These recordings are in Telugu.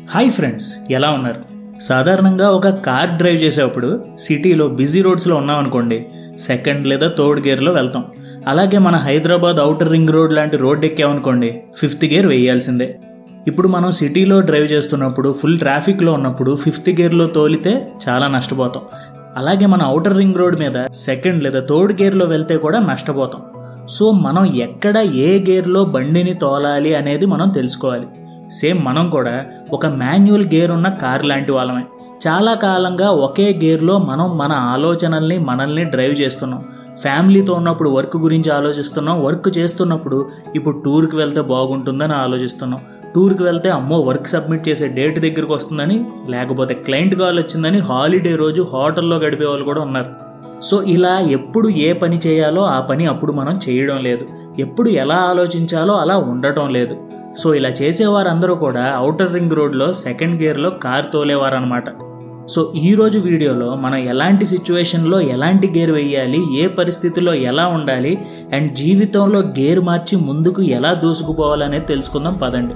హాయ్ ఫ్రెండ్స్ ఎలా ఉన్నారు సాధారణంగా ఒక కార్ డ్రైవ్ చేసేటప్పుడు సిటీలో బిజీ రోడ్స్లో ఉన్నామనుకోండి సెకండ్ లేదా థర్డ్ గేర్లో వెళ్తాం అలాగే మన హైదరాబాద్ అవుటర్ రింగ్ రోడ్ లాంటి రోడ్ ఎక్కామనుకోండి ఫిఫ్త్ గేర్ వేయాల్సిందే ఇప్పుడు మనం సిటీలో డ్రైవ్ చేస్తున్నప్పుడు ఫుల్ ట్రాఫిక్లో ఉన్నప్పుడు ఫిఫ్త్ గేర్లో తోలితే చాలా నష్టపోతాం అలాగే మన అవుటర్ రింగ్ రోడ్ మీద సెకండ్ లేదా థర్డ్ గేర్లో వెళ్తే కూడా నష్టపోతాం సో మనం ఎక్కడ ఏ గేర్లో బండిని తోలాలి అనేది మనం తెలుసుకోవాలి సేమ్ మనం కూడా ఒక మాన్యువల్ గేర్ ఉన్న కార్ లాంటి వాళ్ళమే చాలా కాలంగా ఒకే గేర్లో మనం మన ఆలోచనల్ని మనల్ని డ్రైవ్ చేస్తున్నాం ఫ్యామిలీతో ఉన్నప్పుడు వర్క్ గురించి ఆలోచిస్తున్నాం వర్క్ చేస్తున్నప్పుడు ఇప్పుడు టూర్కి వెళ్తే బాగుంటుందని ఆలోచిస్తున్నాం టూర్కి వెళ్తే అమ్మో వర్క్ సబ్మిట్ చేసే డేట్ దగ్గరికి వస్తుందని లేకపోతే క్లయింట్ కాల్ వచ్చిందని హాలిడే రోజు హోటల్లో గడిపే వాళ్ళు కూడా ఉన్నారు సో ఇలా ఎప్పుడు ఏ పని చేయాలో ఆ పని అప్పుడు మనం చేయడం లేదు ఎప్పుడు ఎలా ఆలోచించాలో అలా ఉండటం లేదు సో ఇలా చేసేవారందరూ కూడా అవుటర్ రింగ్ రోడ్లో సెకండ్ గేర్లో కార్ తోలేవారు అనమాట సో ఈరోజు వీడియోలో మనం ఎలాంటి సిచ్యువేషన్లో ఎలాంటి గేర్ వేయాలి ఏ పరిస్థితిలో ఎలా ఉండాలి అండ్ జీవితంలో గేర్ మార్చి ముందుకు ఎలా దూసుకుపోవాలనేది తెలుసుకుందాం పదండి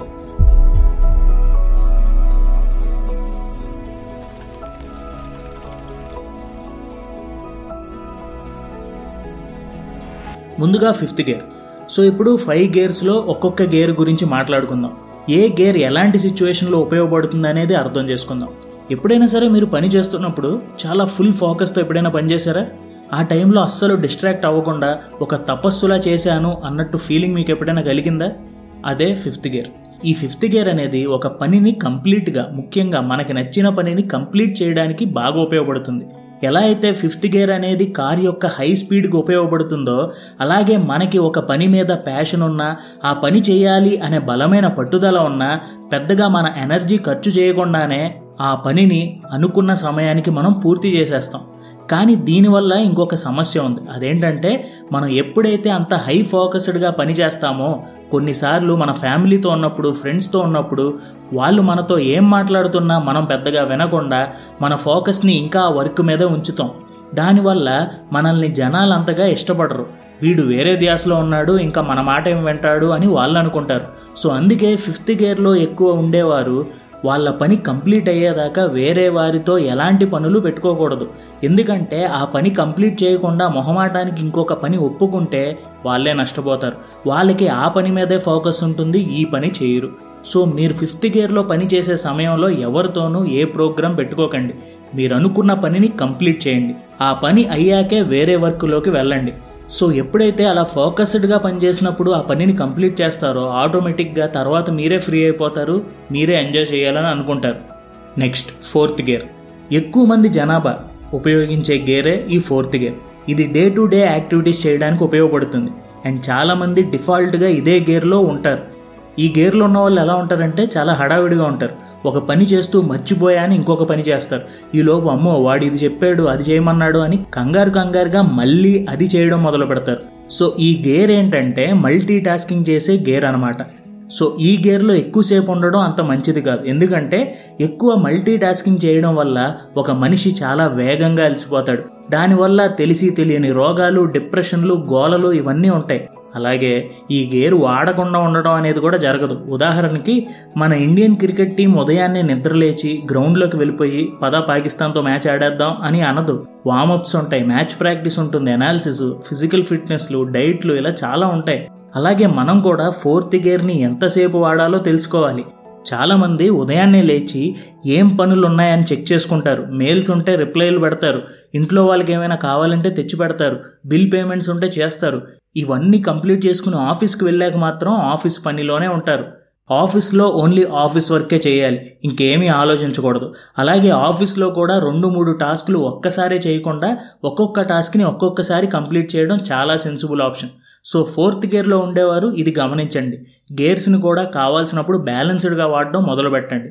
ముందుగా ఫిఫ్త్ గేర్ సో ఇప్పుడు ఫైవ్ గేర్స్లో ఒక్కొక్క గేర్ గురించి మాట్లాడుకుందాం ఏ గేర్ ఎలాంటి సిచ్యువేషన్లో ఉపయోగపడుతుంది అనేది అర్థం చేసుకుందాం ఎప్పుడైనా సరే మీరు పని చేస్తున్నప్పుడు చాలా ఫుల్ ఫోకస్తో ఎప్పుడైనా పని చేశారా ఆ టైంలో అస్సలు డిస్ట్రాక్ట్ అవ్వకుండా ఒక తపస్సులా చేశాను అన్నట్టు ఫీలింగ్ మీకు ఎప్పుడైనా కలిగిందా అదే ఫిఫ్త్ గేర్ ఈ ఫిఫ్త్ గేర్ అనేది ఒక పనిని కంప్లీట్గా ముఖ్యంగా మనకి నచ్చిన పనిని కంప్లీట్ చేయడానికి బాగా ఉపయోగపడుతుంది ఎలా అయితే ఫిఫ్త్ గేర్ అనేది కార్ యొక్క హై స్పీడ్కి ఉపయోగపడుతుందో అలాగే మనకి ఒక పని మీద ప్యాషన్ ఉన్నా ఆ పని చేయాలి అనే బలమైన పట్టుదల ఉన్నా పెద్దగా మన ఎనర్జీ ఖర్చు చేయకుండానే ఆ పనిని అనుకున్న సమయానికి మనం పూర్తి చేసేస్తాం కానీ దీనివల్ల ఇంకొక సమస్య ఉంది అదేంటంటే మనం ఎప్పుడైతే అంత హై ఫోకస్డ్గా పని చేస్తామో కొన్నిసార్లు మన ఫ్యామిలీతో ఉన్నప్పుడు ఫ్రెండ్స్తో ఉన్నప్పుడు వాళ్ళు మనతో ఏం మాట్లాడుతున్నా మనం పెద్దగా వినకుండా మన ఫోకస్ని ఇంకా వర్క్ మీద ఉంచుతాం దానివల్ల మనల్ని జనాలు అంతగా ఇష్టపడరు వీడు వేరే ధ్యాసలో ఉన్నాడు ఇంకా మన మాట ఏం వింటాడు అని వాళ్ళు అనుకుంటారు సో అందుకే ఫిఫ్త్ గేర్లో ఎక్కువ ఉండేవారు వాళ్ళ పని కంప్లీట్ అయ్యేదాకా వేరే వారితో ఎలాంటి పనులు పెట్టుకోకూడదు ఎందుకంటే ఆ పని కంప్లీట్ చేయకుండా మొహమాటానికి ఇంకొక పని ఒప్పుకుంటే వాళ్ళే నష్టపోతారు వాళ్ళకి ఆ పని మీదే ఫోకస్ ఉంటుంది ఈ పని చేయరు సో మీరు ఫిఫ్త్ గేర్లో పని చేసే సమయంలో ఎవరితోనూ ఏ ప్రోగ్రాం పెట్టుకోకండి మీరు అనుకున్న పనిని కంప్లీట్ చేయండి ఆ పని అయ్యాకే వేరే వర్క్లోకి వెళ్ళండి సో ఎప్పుడైతే అలా ఫోకస్డ్గా పనిచేసినప్పుడు ఆ పనిని కంప్లీట్ చేస్తారో ఆటోమేటిక్గా తర్వాత మీరే ఫ్రీ అయిపోతారు మీరే ఎంజాయ్ చేయాలని అనుకుంటారు నెక్స్ట్ ఫోర్త్ గేర్ ఎక్కువ మంది జనాభా ఉపయోగించే గేరే ఈ ఫోర్త్ గేర్ ఇది డే టు డే యాక్టివిటీస్ చేయడానికి ఉపయోగపడుతుంది అండ్ చాలామంది డిఫాల్ట్గా ఇదే గేర్లో ఉంటారు ఈ గేర్లో ఉన్న వాళ్ళు ఎలా ఉంటారంటే చాలా హడావిడిగా ఉంటారు ఒక పని చేస్తూ మర్చిపోయా అని ఇంకొక పని చేస్తారు ఈ లోపు అమ్మో వాడు ఇది చెప్పాడు అది చేయమన్నాడు అని కంగారు కంగారుగా మళ్ళీ అది చేయడం మొదలు పెడతారు సో ఈ గేర్ ఏంటంటే మల్టీ టాస్కింగ్ చేసే గేర్ అనమాట సో ఈ గేర్లో ఎక్కువసేపు ఉండడం అంత మంచిది కాదు ఎందుకంటే ఎక్కువ మల్టీ టాస్కింగ్ చేయడం వల్ల ఒక మనిషి చాలా వేగంగా అలసిపోతాడు దానివల్ల తెలిసి తెలియని రోగాలు డిప్రెషన్లు గోలలు ఇవన్నీ ఉంటాయి అలాగే ఈ గేరు వాడకుండా ఉండడం అనేది కూడా జరగదు ఉదాహరణకి మన ఇండియన్ క్రికెట్ టీం ఉదయాన్నే నిద్రలేచి గ్రౌండ్లోకి వెళ్ళిపోయి పద పాకిస్తాన్తో మ్యాచ్ ఆడేద్దాం అని అనదు వామప్స్ ఉంటాయి మ్యాచ్ ప్రాక్టీస్ ఉంటుంది అనాలిసిస్ ఫిజికల్ ఫిట్నెస్లు డైట్లు ఇలా చాలా ఉంటాయి అలాగే మనం కూడా ఫోర్త్ గేర్ని ఎంతసేపు వాడాలో తెలుసుకోవాలి చాలామంది ఉదయాన్నే లేచి ఏం పనులు ఉన్నాయని చెక్ చేసుకుంటారు మెయిల్స్ ఉంటే రిప్లైలు పెడతారు ఇంట్లో వాళ్ళకి ఏమైనా కావాలంటే తెచ్చి పెడతారు బిల్ పేమెంట్స్ ఉంటే చేస్తారు ఇవన్నీ కంప్లీట్ చేసుకుని ఆఫీస్కి వెళ్ళాక మాత్రం ఆఫీస్ పనిలోనే ఉంటారు ఆఫీస్లో ఓన్లీ ఆఫీస్ వర్కే చేయాలి ఇంకేమీ ఆలోచించకూడదు అలాగే ఆఫీస్లో కూడా రెండు మూడు టాస్క్లు ఒక్కసారే చేయకుండా ఒక్కొక్క టాస్క్ని ఒక్కొక్కసారి కంప్లీట్ చేయడం చాలా సెన్సిబుల్ ఆప్షన్ సో ఫోర్త్ గేర్లో ఉండేవారు ఇది గమనించండి గేర్స్ని కూడా కావాల్సినప్పుడు బ్యాలెన్స్డ్గా వాడడం మొదలు పెట్టండి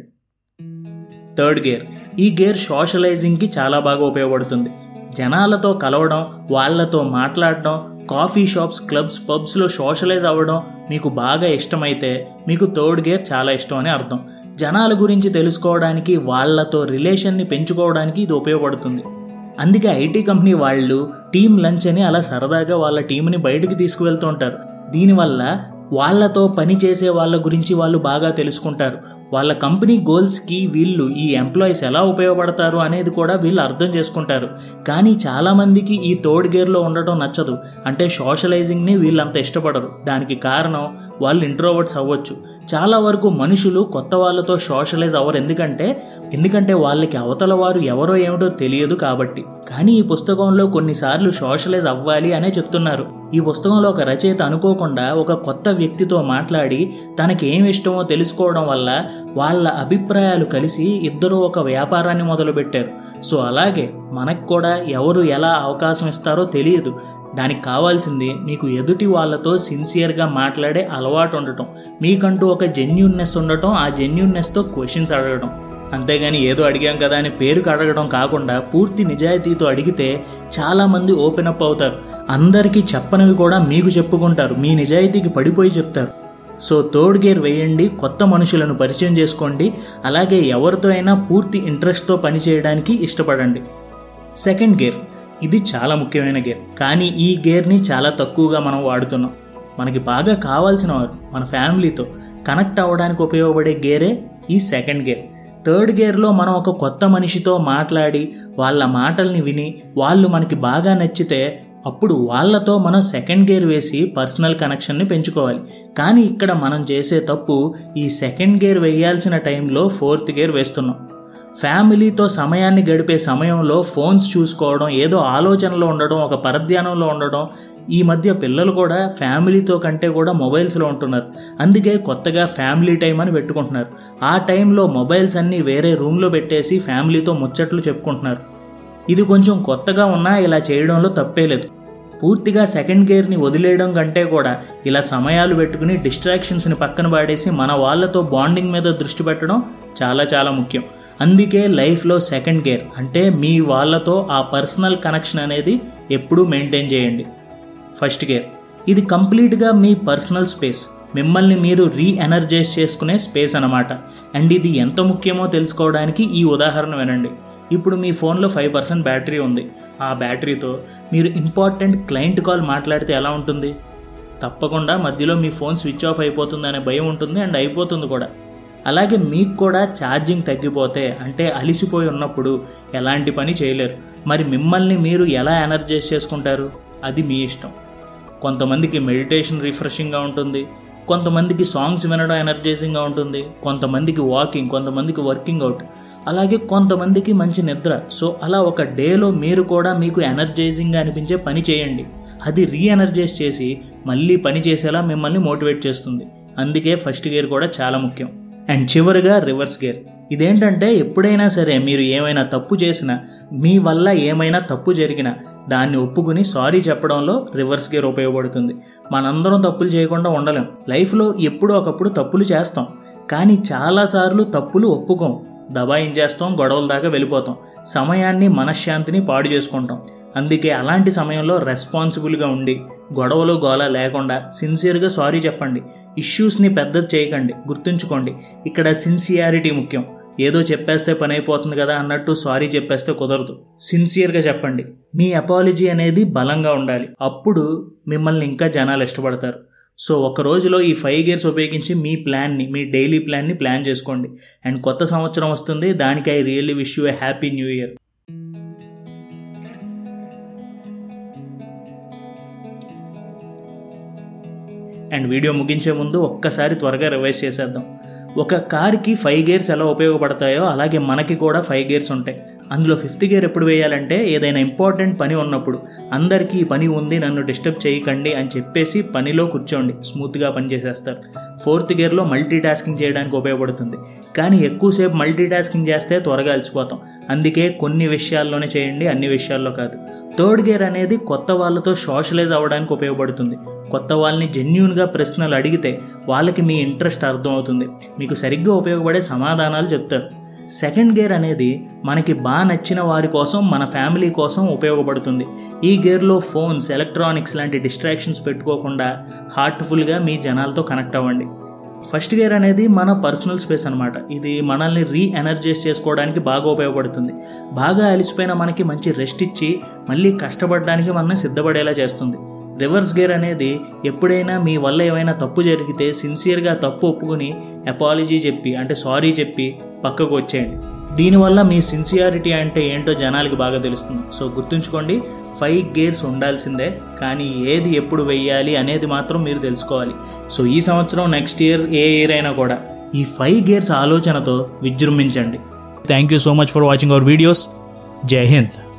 థర్డ్ గేర్ ఈ గేర్ సోషలైజింగ్కి చాలా బాగా ఉపయోగపడుతుంది జనాలతో కలవడం వాళ్ళతో మాట్లాడడం కాఫీ షాప్స్ క్లబ్స్ పబ్స్లో సోషలైజ్ అవ్వడం మీకు బాగా ఇష్టమైతే మీకు థర్డ్ గేర్ చాలా ఇష్టం అని అర్థం జనాల గురించి తెలుసుకోవడానికి వాళ్ళతో రిలేషన్ని పెంచుకోవడానికి ఇది ఉపయోగపడుతుంది అందుకే ఐటీ కంపెనీ వాళ్ళు టీమ్ లంచ్ అని అలా సరదాగా వాళ్ళ టీంని బయటకు తీసుకువెళ్తూ ఉంటారు దీనివల్ల వాళ్ళతో పని చేసే వాళ్ళ గురించి వాళ్ళు బాగా తెలుసుకుంటారు వాళ్ళ కంపెనీ గోల్స్కి వీళ్ళు ఈ ఎంప్లాయీస్ ఎలా ఉపయోగపడతారు అనేది కూడా వీళ్ళు అర్థం చేసుకుంటారు కానీ చాలామందికి ఈ థర్డ్ గేర్లో ఉండటం నచ్చదు అంటే సోషలైజింగ్ని వీళ్ళు అంత ఇష్టపడరు దానికి కారణం వాళ్ళు ఇంట్రోవర్ట్స్ అవ్వచ్చు చాలా వరకు మనుషులు కొత్త వాళ్ళతో సోషలైజ్ అవ్వరు ఎందుకంటే ఎందుకంటే వాళ్ళకి అవతల వారు ఎవరో ఏమిటో తెలియదు కాబట్టి కానీ ఈ పుస్తకంలో కొన్నిసార్లు సోషలైజ్ అవ్వాలి అనే చెప్తున్నారు ఈ పుస్తకంలో ఒక రచయిత అనుకోకుండా ఒక కొత్త వ్యక్తితో మాట్లాడి తనకి ఏమి ఇష్టమో తెలుసుకోవడం వల్ల వాళ్ళ అభిప్రాయాలు కలిసి ఇద్దరు ఒక వ్యాపారాన్ని మొదలుపెట్టారు సో అలాగే మనకు కూడా ఎవరు ఎలా అవకాశం ఇస్తారో తెలియదు దానికి కావాల్సింది మీకు ఎదుటి వాళ్ళతో సిన్సియర్గా మాట్లాడే అలవాటు ఉండటం మీకంటూ ఒక జెన్యున్నెస్ ఉండటం ఆ జెన్యున్నెస్తో క్వశ్చన్స్ అడగడం అంతేగాని ఏదో అడిగాం కదా అని పేరుకు అడగడం కాకుండా పూర్తి నిజాయితీతో అడిగితే చాలామంది ఓపెన్ అప్ అవుతారు అందరికీ చెప్పనివి కూడా మీకు చెప్పుకుంటారు మీ నిజాయితీకి పడిపోయి చెప్తారు సో థర్డ్ గేర్ వేయండి కొత్త మనుషులను పరిచయం చేసుకోండి అలాగే ఎవరితో అయినా పూర్తి ఇంట్రెస్ట్తో పనిచేయడానికి ఇష్టపడండి సెకండ్ గేర్ ఇది చాలా ముఖ్యమైన గేర్ కానీ ఈ గేర్ని చాలా తక్కువగా మనం వాడుతున్నాం మనకి బాగా కావాల్సిన వారు మన ఫ్యామిలీతో కనెక్ట్ అవ్వడానికి ఉపయోగపడే గేరే ఈ సెకండ్ గేర్ థర్డ్ గేర్లో మనం ఒక కొత్త మనిషితో మాట్లాడి వాళ్ళ మాటల్ని విని వాళ్ళు మనకి బాగా నచ్చితే అప్పుడు వాళ్ళతో మనం సెకండ్ గేర్ వేసి పర్సనల్ కనెక్షన్ని పెంచుకోవాలి కానీ ఇక్కడ మనం చేసే తప్పు ఈ సెకండ్ గేర్ వేయాల్సిన టైంలో ఫోర్త్ గేర్ వేస్తున్నాం ఫ్యామిలీతో సమయాన్ని గడిపే సమయంలో ఫోన్స్ చూసుకోవడం ఏదో ఆలోచనలో ఉండడం ఒక పరధ్యానంలో ఉండడం ఈ మధ్య పిల్లలు కూడా ఫ్యామిలీతో కంటే కూడా మొబైల్స్లో ఉంటున్నారు అందుకే కొత్తగా ఫ్యామిలీ టైం అని పెట్టుకుంటున్నారు ఆ టైంలో మొబైల్స్ అన్నీ వేరే రూమ్లో పెట్టేసి ఫ్యామిలీతో ముచ్చట్లు చెప్పుకుంటున్నారు ఇది కొంచెం కొత్తగా ఉన్నా ఇలా చేయడంలో తప్పే లేదు పూర్తిగా సెకండ్ గేర్ని వదిలేయడం కంటే కూడా ఇలా సమయాలు పెట్టుకుని డిస్ట్రాక్షన్స్ని పక్కన పాడేసి మన వాళ్ళతో బాండింగ్ మీద దృష్టి పెట్టడం చాలా చాలా ముఖ్యం అందుకే లైఫ్లో సెకండ్ గేర్ అంటే మీ వాళ్ళతో ఆ పర్సనల్ కనెక్షన్ అనేది ఎప్పుడూ మెయింటైన్ చేయండి ఫస్ట్ గేర్ ఇది కంప్లీట్గా మీ పర్సనల్ స్పేస్ మిమ్మల్ని మీరు రీ ఎనర్జైజ్ చేసుకునే స్పేస్ అనమాట అండ్ ఇది ఎంత ముఖ్యమో తెలుసుకోవడానికి ఈ ఉదాహరణ వినండి ఇప్పుడు మీ ఫోన్లో ఫైవ్ పర్సెంట్ బ్యాటరీ ఉంది ఆ బ్యాటరీతో మీరు ఇంపార్టెంట్ క్లయింట్ కాల్ మాట్లాడితే ఎలా ఉంటుంది తప్పకుండా మధ్యలో మీ ఫోన్ స్విచ్ ఆఫ్ అయిపోతుంది అనే భయం ఉంటుంది అండ్ అయిపోతుంది కూడా అలాగే మీకు కూడా ఛార్జింగ్ తగ్గిపోతే అంటే అలిసిపోయి ఉన్నప్పుడు ఎలాంటి పని చేయలేరు మరి మిమ్మల్ని మీరు ఎలా ఎనర్జైజ్ చేసుకుంటారు అది మీ ఇష్టం కొంతమందికి మెడిటేషన్ రిఫ్రెషింగ్గా ఉంటుంది కొంతమందికి సాంగ్స్ వినడం ఎనర్జైజింగ్గా ఉంటుంది కొంతమందికి వాకింగ్ కొంతమందికి వర్కింగ్ అవుట్ అలాగే కొంతమందికి మంచి నిద్ర సో అలా ఒక డేలో మీరు కూడా మీకు ఎనర్జైజింగ్గా అనిపించే పని చేయండి అది రీ ఎనర్జైజ్ చేసి మళ్ళీ పని చేసేలా మిమ్మల్ని మోటివేట్ చేస్తుంది అందుకే ఫస్ట్ గేర్ కూడా చాలా ముఖ్యం అండ్ చివరిగా రివర్స్ గేర్ ఇదేంటంటే ఎప్పుడైనా సరే మీరు ఏమైనా తప్పు చేసినా మీ వల్ల ఏమైనా తప్పు జరిగినా దాన్ని ఒప్పుకుని సారీ చెప్పడంలో రివర్స్ గేర్ ఉపయోగపడుతుంది మనందరం తప్పులు చేయకుండా ఉండలేం లైఫ్లో ఎప్పుడో ఒకప్పుడు తప్పులు చేస్తాం కానీ చాలాసార్లు తప్పులు ఒప్పుకోం దబాయించేస్తాం గొడవల దాకా వెళ్ళిపోతాం సమయాన్ని మనశ్శాంతిని పాడు చేసుకుంటాం అందుకే అలాంటి సమయంలో రెస్పాన్సిబుల్గా ఉండి గొడవలు గోల లేకుండా సిన్సియర్గా సారీ చెప్పండి ఇష్యూస్ని పెద్దది చేయకండి గుర్తుంచుకోండి ఇక్కడ సిన్సియారిటీ ముఖ్యం ఏదో చెప్పేస్తే పని అయిపోతుంది కదా అన్నట్టు సారీ చెప్పేస్తే కుదరదు సిన్సియర్గా చెప్పండి మీ అపాలజీ అనేది బలంగా ఉండాలి అప్పుడు మిమ్మల్ని ఇంకా జనాలు ఇష్టపడతారు సో ఒక రోజులో ఈ ఫైవ్ గేర్స్ ఉపయోగించి మీ ప్లాన్ని మీ డైలీ ప్లాన్ని ప్లాన్ చేసుకోండి అండ్ కొత్త సంవత్సరం వస్తుంది దానికి I really wish you a happy new year and video ముగించే ముందు ఒక్కసారి త్వరగా రివైజ్ చేసేద్దాం ఒక కార్కి ఫైవ్ గేర్స్ ఎలా ఉపయోగపడతాయో అలాగే మనకి కూడా ఫైవ్ గేర్స్ ఉంటాయి అందులో ఫిఫ్త్ గేర్ ఎప్పుడు వేయాలంటే ఏదైనా ఇంపార్టెంట్ పని ఉన్నప్పుడు అందరికీ ఈ పని ఉంది నన్ను డిస్టర్బ్ చేయకండి అని చెప్పేసి పనిలో కూర్చోండి స్మూత్గా పని చేసేస్తారు ఫోర్త్ గేర్లో మల్టీ టాస్కింగ్ చేయడానికి ఉపయోగపడుతుంది కానీ ఎక్కువసేపు మల్టీ టాస్కింగ్ చేస్తే త్వరగా అలసిపోతాం అందుకే కొన్ని విషయాల్లోనే చేయండి అన్ని విషయాల్లో కాదు థర్డ్ గేర్ అనేది కొత్త వాళ్ళతో సోషలైజ్ అవ్వడానికి ఉపయోగపడుతుంది కొత్త వాళ్ళని జెన్యున్గా ప్రశ్నలు అడిగితే వాళ్ళకి మీ ఇంట్రెస్ట్ అర్థమవుతుంది మీకు సరిగ్గా ఉపయోగపడే సమాధానాలు చెప్తారు సెకండ్ గేర్ అనేది మనకి బాగా నచ్చిన వారి కోసం మన ఫ్యామిలీ కోసం ఉపయోగపడుతుంది ఈ గేర్లో ఫోన్స్ ఎలక్ట్రానిక్స్ లాంటి డిస్ట్రాక్షన్స్ పెట్టుకోకుండా హార్ట్ఫుల్గా మీ జనాలతో కనెక్ట్ అవ్వండి ఫస్ట్ గేర్ అనేది మన పర్సనల్ స్పేస్ అనమాట ఇది మనల్ని రీ ఎనర్జైజ్ చేసుకోవడానికి బాగా ఉపయోగపడుతుంది బాగా అలిసిపోయిన మనకి మంచి రెస్ట్ ఇచ్చి మళ్ళీ కష్టపడడానికి మనల్ని సిద్ధపడేలా చేస్తుంది రివర్స్ గేర్ అనేది ఎప్పుడైనా మీ వల్ల ఏమైనా తప్పు జరిగితే సిన్సియర్గా తప్పు ఒప్పుకుని అపాలజీ చెప్పి అంటే సారీ చెప్పి పక్కకు వచ్చేయండి దీనివల్ల మీ సిన్సియారిటీ అంటే ఏంటో జనాలకి బాగా తెలుస్తుంది సో గుర్తుంచుకోండి ఫైవ్ గేర్స్ ఉండాల్సిందే కానీ ఏది ఎప్పుడు వెయ్యాలి అనేది మాత్రం మీరు తెలుసుకోవాలి సో ఈ సంవత్సరం నెక్స్ట్ ఇయర్ ఏ ఇయర్ అయినా కూడా ఈ ఫైవ్ గేర్స్ ఆలోచనతో విజృంభించండి thank you so much for watching our videos జై హింద్